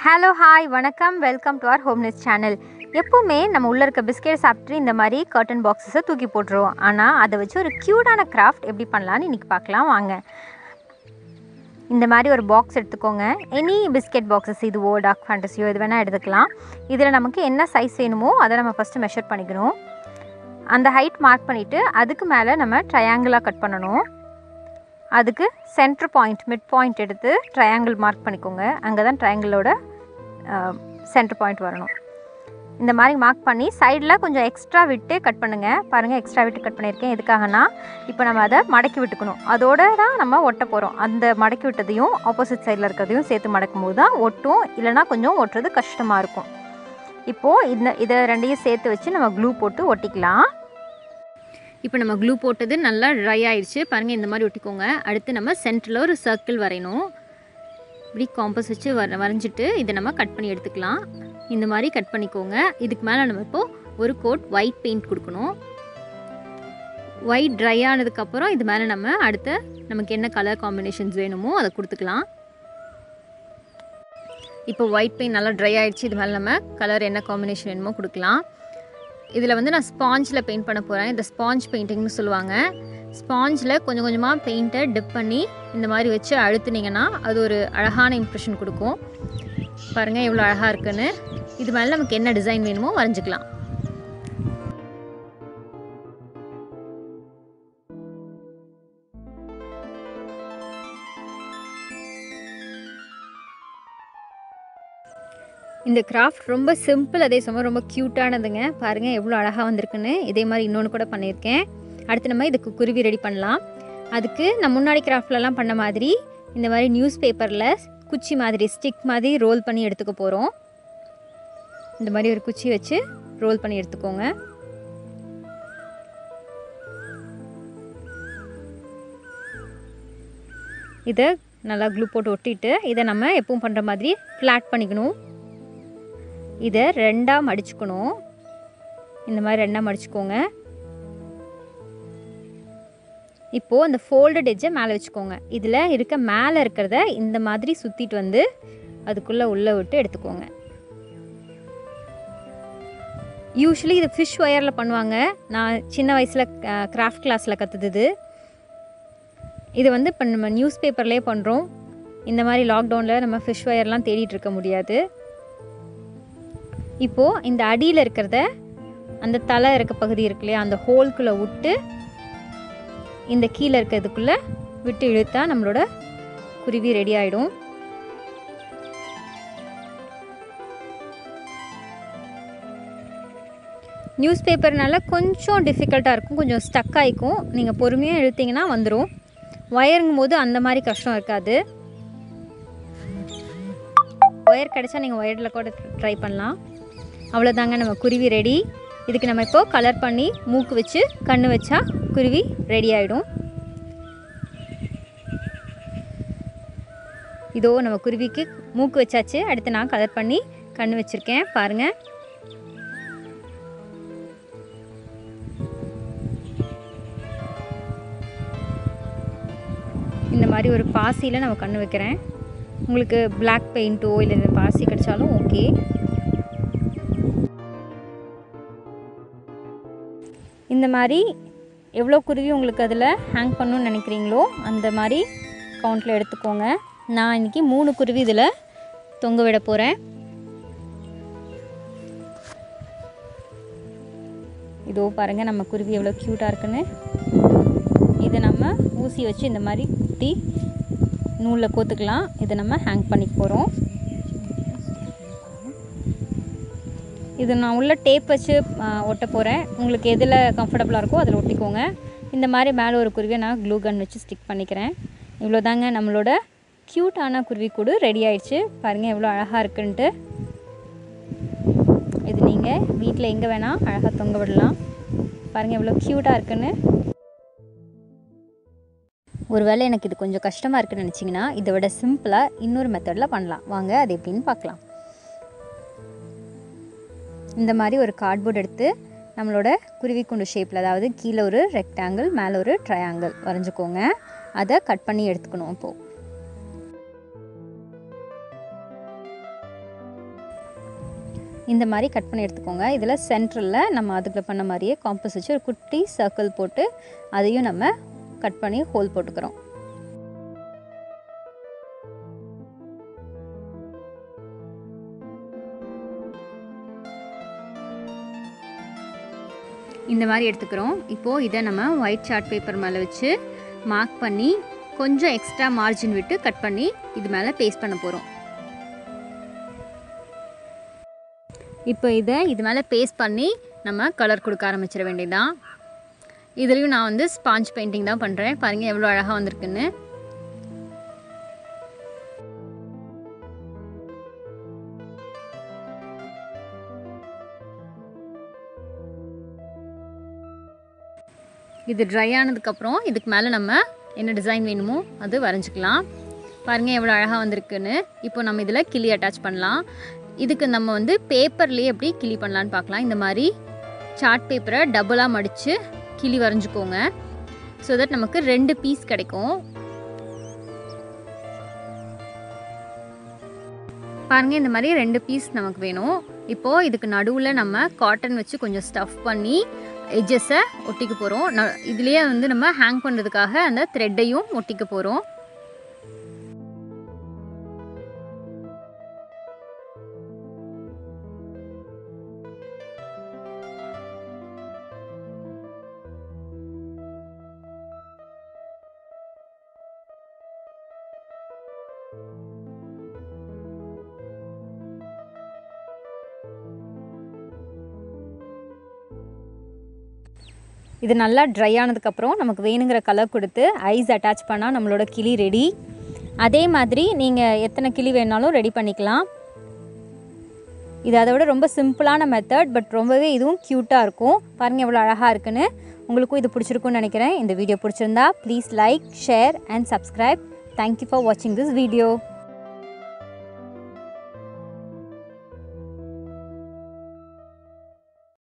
hello hi வணக்கம் welcome to our homeness channel எப்போவுமே நம்ம உள்ளே இருக்க பிஸ்கெட் சாப்பிட்டு இந்த மாதிரி கர்டன் பாக்ஸஸை தூக்கி போட்டுருவோம் ஆனால் அதை வச்சு ஒரு க்யூட்டான கிராஃப்ட் எப்படி பண்ணலான்னு இன்றைக்கி பார்க்கலாம் வாங்க இந்த மாதிரி ஒரு பாக்ஸ் எடுத்துக்கோங்க எனி பிஸ்கெட் பாக்ஸஸ் இதுவோ டார்க் ஃபேண்டஸியோ இது வேணால் எடுத்துக்கலாம் இதில் நமக்கு என்ன சைஸ் வேணுமோ அதை நம்ம ஃபஸ்ட்டு மெஷர் பண்ணிக்கணும் அந்த ஹைட் மார்க் பண்ணிவிட்டு அதுக்கு மேலே நம்ம ட்ரையாங்கிளாக கட் பண்ணணும் அதுக்கு சென்டர் பாயிண்ட் மிட் பாயிண்ட் எடுத்து ட்ரையாங்கிள் மார்க் பண்ணிக்கோங்க அங்கே தான் ட்ரையாங்கிளோட சென்டர் பாயிண்ட் வரணும் இந்த மாதிரி மார்க் பண்ணி சைடில் கொஞ்சம் எக்ஸ்ட்ரா விட்டு கட் பண்ணுங்கள் பாருங்கள் எக்ஸ்ட்ரா விட்டு கட் பண்ணியிருக்கேன் எதுக்காகனா இப்போ நம்ம அதை மடக்கி விட்டுக்கணும் அதோட தான் நம்ம ஒட்ட போகிறோம் அந்த மடக்கி விட்டதையும் ஆப்போசிட் சைடில் இருக்கிறதையும் சேர்த்து மடக்கும் போது தான் ஒட்டும் இல்லைனா கொஞ்சம் ஒட்டுறது கஷ்டமாக இருக்கும் இப்போது இந்த இதை ரெண்டையும் சேர்த்து வச்சு நம்ம க்ளூ போட்டு ஒட்டிக்கலாம் இப்போ நம்ம க்ளூ போட்டது நல்லா ட்ரை ஆயிடுச்சு பாருங்கள் இந்த மாதிரி ஒட்டிக்கோங்க அடுத்து நம்ம சென்டரில் ஒரு சர்க்கிள் வரையணும் இப்படி காம்பஸ் வச்சு வர வரைஞ்சிட்டு இதை நம்ம கட் பண்ணி எடுத்துக்கலாம் இந்த மாதிரி கட் பண்ணிக்கோங்க இதுக்கு மேலே நம்ம இப்போது ஒரு கோட் ஒயிட் பெயிண்ட் கொடுக்கணும் ஒயிட் ட்ரை ஆனதுக்கப்புறம் இது மேலே நம்ம அடுத்து நமக்கு என்ன கலர் காம்பினேஷன்ஸ் வேணுமோ அதை கொடுத்துக்கலாம் இப்போ ஒயிட் பெயிண்ட் நல்லா ட்ரை ஆகிடுச்சு இது மேலே நம்ம கலர் என்ன காம்பினேஷன் வேணுமோ கொடுக்கலாம் இதில் வந்து நான் ஸ்பாஞ்சில் பெயிண்ட் பண்ண போகிறேன் இந்த ஸ்பாஞ்ச் பெயிண்டிங்னு சொல்லுவாங்க ஸ்பாஞ்சில் கொஞ்சம் கொஞ்சமாக பெயிண்ட்டை டிப் பண்ணி இந்த மாதிரி வச்சு அழுத்துனீங்கன்னா அது ஒரு அழகான இம்ப்ரெஷன் கொடுக்கும் பாருங்கள் எவ்வளோ அழகாக இருக்குன்னு இது மேலே நமக்கு என்ன டிசைன் வேணுமோ வரைஞ்சிக்கலாம் இந்த கிராஃப்ட் ரொம்ப சிம்பிள் அதே சமயம் ரொம்ப க்யூட்டானதுங்க பாருங்கள் எவ்வளோ அழகாக வந்திருக்குன்னு இதே மாதிரி இன்னொன்று கூட பண்ணியிருக்கேன் அடுத்து நம்ம இதுக்கு குருவி ரெடி பண்ணலாம் அதுக்கு நான் முன்னாடி கிராஃப்ட்லலாம் பண்ண மாதிரி இந்த மாதிரி நியூஸ் பேப்பரில் குச்சி மாதிரி ஸ்டிக் மாதிரி ரோல் பண்ணி எடுத்துக்க போகிறோம் இந்த மாதிரி ஒரு குச்சி வச்சு ரோல் பண்ணி எடுத்துக்கோங்க இதை நல்லா க்ளூ போட்டு ஒட்டிட்டு இதை நம்ம எப்பவும் பண்ணுற மாதிரி ஃப்ளாட் பண்ணிக்கணும் இதை ரெண்டாக மடிச்சுக்கணும் இந்த மாதிரி ரெண்டாக மடிச்சுக்கோங்க இப்போது அந்த ஃபோல்டட் எட்ஜை மேலே வச்சுக்கோங்க இதில் இருக்க மேலே இருக்கிறத இந்த மாதிரி சுற்றிட்டு வந்து அதுக்குள்ளே உள்ளே விட்டு எடுத்துக்கோங்க யூஸ்வலி இது ஃபிஷ் ஒயரில் பண்ணுவாங்க நான் சின்ன வயசில் கிராஃப்ட் கிளாஸில் கற்றுது இது வந்து இப்போ நம்ம நியூஸ் பேப்பர்லேயே பண்ணுறோம் இந்த மாதிரி லாக்டவுனில் நம்ம ஃபிஷ் ஒயர்லாம் தேடிட்டு இருக்க முடியாது இப்போது இந்த அடியில் இருக்கிறத அந்த தலை இருக்க பகுதி இருக்கு இல்லையா அந்த ஹோல்குள்ளே விட்டு இந்த கீழே இருக்கிறதுக்குள்ளே விட்டு இழுத்தா நம்மளோட குருவி ரெடி ஆகிடும் நியூஸ் பேப்பர்னால கொஞ்சம் டிஃபிகல்ட்டாக இருக்கும் கொஞ்சம் ஸ்டக் ஆகிக்கும் நீங்கள் பொறுமையாக இழுத்தீங்கன்னா வந்துடும் ஒயருங்கும் போது அந்த மாதிரி கஷ்டம் இருக்காது ஒயர் கிடைச்சா நீங்கள் ஒயரில் கூட ட்ரை பண்ணலாம் அவ்வளோதாங்க நம்ம குருவி ரெடி இதுக்கு நம்ம இப்போது கலர் பண்ணி மூக்கு வச்சு கண்ணு வச்சா குருவி ரெடி ஆகிடும் இதோ நம்ம குருவிக்கு மூக்கு வச்சாச்சு அடுத்து நான் கலர் பண்ணி கண்ணு வச்சுருக்கேன் பாருங்கள் இந்த மாதிரி ஒரு பாசியில் நம்ம கண்ணு வைக்கிறேன் உங்களுக்கு பிளாக் பெயிண்ட்டோ இல்லை இந்த பாசி கிடைச்சாலும் ஓகே இந்த மாதிரி எவ்வளோ குருவி உங்களுக்கு அதில் ஹேங் பண்ணணும்னு நினைக்கிறீங்களோ அந்த மாதிரி கவுண்டில் எடுத்துக்கோங்க நான் இன்றைக்கி மூணு குருவி இதில் தொங்க விட போகிறேன் இதோ பாருங்கள் நம்ம குருவி எவ்வளோ க்யூட்டாக இருக்குன்னு இதை நம்ம ஊசி வச்சு இந்த மாதிரி குத்தி நூலில் கோத்துக்கலாம் இதை நம்ம ஹேங் பண்ணி போகிறோம் இது நான் உள்ள டேப் வச்சு ஒட்ட போகிறேன் உங்களுக்கு எதில் கம்ஃபர்டபுளாக இருக்கோ அதில் ஒட்டிக்கோங்க இந்த மாதிரி மேலே ஒரு குருவியை நான் க்ளூ கன் வச்சு ஸ்டிக் பண்ணிக்கிறேன் இவ்வளோ தாங்க நம்மளோட க்யூட்டான குருவி கூடு ரெடி ஆயிடுச்சு பாருங்கள் எவ்வளோ அழகாக இருக்குன்ட்டு இது நீங்கள் வீட்டில் எங்கே வேணால் அழகாக தொங்க விடலாம் பாருங்கள் எவ்வளோ க்யூட்டாக இருக்குன்னு ஒருவேளை எனக்கு இது கொஞ்சம் கஷ்டமாக இருக்குன்னு நினச்சிங்கன்னா இதை விட சிம்பிளாக இன்னொரு மெத்தடில் பண்ணலாம் வாங்க அது எப்படின்னு பார்க்கலாம் இந்த மாதிரி ஒரு கார்ட்போர்ட் எடுத்து நம்மளோட குருவிக்குண்டு ஷேப்பில் அதாவது கீழே ஒரு ரெக்டாங்கிள் மேலே ஒரு ட்ரையாங்கிள் வரைஞ்சிக்கோங்க அதை கட் பண்ணி எடுத்துக்கணும் இப்போது இந்த மாதிரி கட் பண்ணி எடுத்துக்கோங்க இதில் சென்டரில் நம்ம அதுக்குள்ள பண்ண மாதிரியே காம்பஸ் வச்சு ஒரு குட்டி சர்க்கிள் போட்டு அதையும் நம்ம கட் பண்ணி ஹோல் போட்டுக்கிறோம் இந்த மாதிரி எடுத்துக்கிறோம் இப்போது இதை நம்ம ஒயிட் சார்ட் பேப்பர் மேலே வச்சு மார்க் பண்ணி கொஞ்சம் எக்ஸ்ட்ரா மார்ஜின் விட்டு கட் பண்ணி இது மேலே பேஸ்ட் பண்ண போகிறோம் இப்போ இதை இது மேலே பேஸ்ட் பண்ணி நம்ம கலர் கொடுக்க ஆரம்பிச்சிட வேண்டியதுதான் இதுலேயும் நான் வந்து ஸ்பாஞ்ச் பெயிண்டிங் தான் பண்ணுறேன் பாருங்கள் எவ்வளோ அழகாக வந்திருக்குன்னு இது ட்ரை ஆனதுக்கப்புறம் இதுக்கு மேலே நம்ம என்ன டிசைன் வேணுமோ அது வரைஞ்சிக்கலாம் பாருங்கள் எவ்வளோ அழகாக வந்திருக்குன்னு இப்போ நம்ம இதில் கிளி அட்டாச் பண்ணலாம் இதுக்கு நம்ம வந்து பேப்பர்லேயே எப்படி கிளி பண்ணலான்னு பார்க்கலாம் இந்த மாதிரி சார்ட் பேப்பரை டபுளாக மடித்து கிளி வரைஞ்சிக்கோங்க ஸோ தட் நமக்கு ரெண்டு பீஸ் கிடைக்கும் பாருங்கள் இந்த மாதிரி ரெண்டு பீஸ் நமக்கு வேணும் இப்போது இதுக்கு நடுவில் நம்ம காட்டன் வச்சு கொஞ்சம் ஸ்டஃப் பண்ணி எட்ஜஸை ஒட்டிக்க போகிறோம் ந இதுலேயே வந்து நம்ம ஹேங் பண்ணுறதுக்காக அந்த த்ரெட்டையும் ஒட்டிக்க போகிறோம் இது நல்லா ட்ரை ஆனதுக்கப்புறம் நமக்கு வேணுங்கிற கலர் கொடுத்து ஐஸ் அட்டாச் பண்ணால் நம்மளோட கிளி ரெடி அதே மாதிரி நீங்கள் எத்தனை கிளி வேணாலும் ரெடி பண்ணிக்கலாம் இது அதை விட ரொம்ப சிம்பிளான மெத்தட் பட் ரொம்பவே இதுவும் க்யூட்டாக இருக்கும் பாருங்கள் எவ்வளோ அழகாக இருக்குன்னு உங்களுக்கும் இது பிடிச்சிருக்குன்னு நினைக்கிறேன் இந்த வீடியோ பிடிச்சிருந்தா please like share and subscribe thank you for வாட்சிங் திஸ் வீடியோ